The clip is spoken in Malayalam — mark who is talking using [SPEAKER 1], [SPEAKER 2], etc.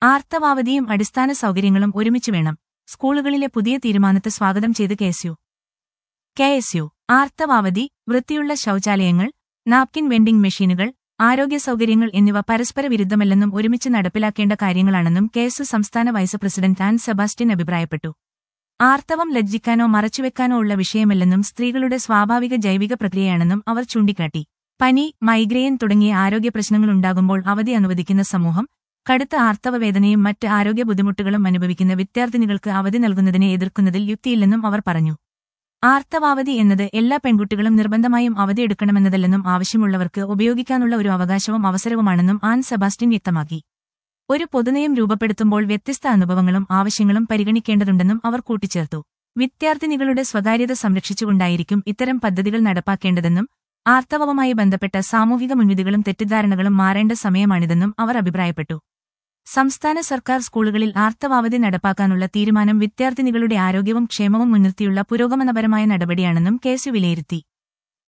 [SPEAKER 1] ആർത്തവാവധിയും അടിസ്ഥാന സൗകര്യങ്ങളും ഒരുമിച്ച് വേണം സ്കൂളുകളിലെ പുതിയ തീരുമാനത്തെ സ്വാഗതം ചെയ്ത് K S U K S U ആർത്തവാവധി വൃത്തിയുള്ള ശൗചാലയങ്ങൾ നാപ്കിൻ വെൻഡിംഗ് മെഷീനുകൾ ആരോഗ്യ സൗകര്യങ്ങൾ എന്നിവ പരസ്പര വിരുദ്ധമല്ലെന്നും ഒരുമിച്ച് നടപ്പിലാക്കേണ്ട കാര്യങ്ങളാണെന്നും കെ എസ് യു സംസ്ഥാന വൈസ് പ്രസിഡന്റ് ആൻ സെബാസ്റ്റ്യൻ അഭിപ്രായപ്പെട്ടു ആർത്തവം ലജ്ജിക്കാനോ മറച്ചുവെക്കാനോ ഉള്ള വിഷയമല്ലെന്നും സ്ത്രീകളുടെ സ്വാഭാവിക ജൈവിക പ്രക്രിയയാണെന്നും അവർ ചൂണ്ടിക്കാട്ടി പനി മൈഗ്രെയിൻ തുടങ്ങിയ ആരോഗ്യ പ്രശ്നങ്ങളുണ്ടാകുമ്പോൾ അവധി അനുവദിക്കുന്ന സമൂഹം കടുത്ത ആർത്തവവേദനയും മറ്റ് ആരോഗ്യ ബുദ്ധിമുട്ടുകളും അനുഭവിക്കുന്ന വിദ്യാർത്ഥിനികൾക്ക് അവധി നൽകുന്നതിനെ എതിർക്കുന്നതിൽ യുക്തിയില്ലെന്നും അവർ പറഞ്ഞു ആർത്തവാവധി എന്നത് എല്ലാ പെൺകുട്ടികളും നിർബന്ധമായും അവധിയെടുക്കണമെന്നതല്ലെന്നും ആവശ്യമുള്ളവർക്ക് ഉപയോഗിക്കാനുള്ള ഒരു അവകാശവും അവസരവുമാണെന്നും ആൻ സെബാസ്റ്റ്യൻ വ്യക്തമാക്കി ഒരു പൊതുനയം രൂപപ്പെടുത്തുമ്പോൾ വ്യത്യസ്ത അനുഭവങ്ങളും ആവശ്യങ്ങളും പരിഗണിക്കേണ്ടതുണ്ടെന്നും അവർ കൂട്ടിച്ചേർത്തു വിദ്യാർത്ഥിനികളുടെ സ്വകാര്യത സംരക്ഷിച്ചുകൊണ്ടായിരിക്കും ഇത്തരം പദ്ധതികൾ നടപ്പാക്കേണ്ടതെന്നും ആർത്തവവുമായി ബന്ധപ്പെട്ട സാമൂഹിക മുൻവിധികളും തെറ്റിദ്ധാരണകളും മാറേണ്ട സമയമാണിതെന്നും അവർ അഭിപ്രായപ്പെട്ടു സംസ്ഥാന സർക്കാർ സ്കൂളുകളിൽ ആർത്തവാവധി നടപ്പാക്കാനുള്ള തീരുമാനം വിദ്യാർത്ഥിനികളുടെ ആരോഗ്യവും ക്ഷേമവും മുൻനിർത്തിയുള്ള പുരോഗമനപരമായ നടപടിയാണെന്നും കേസു വിലയിരുത്തി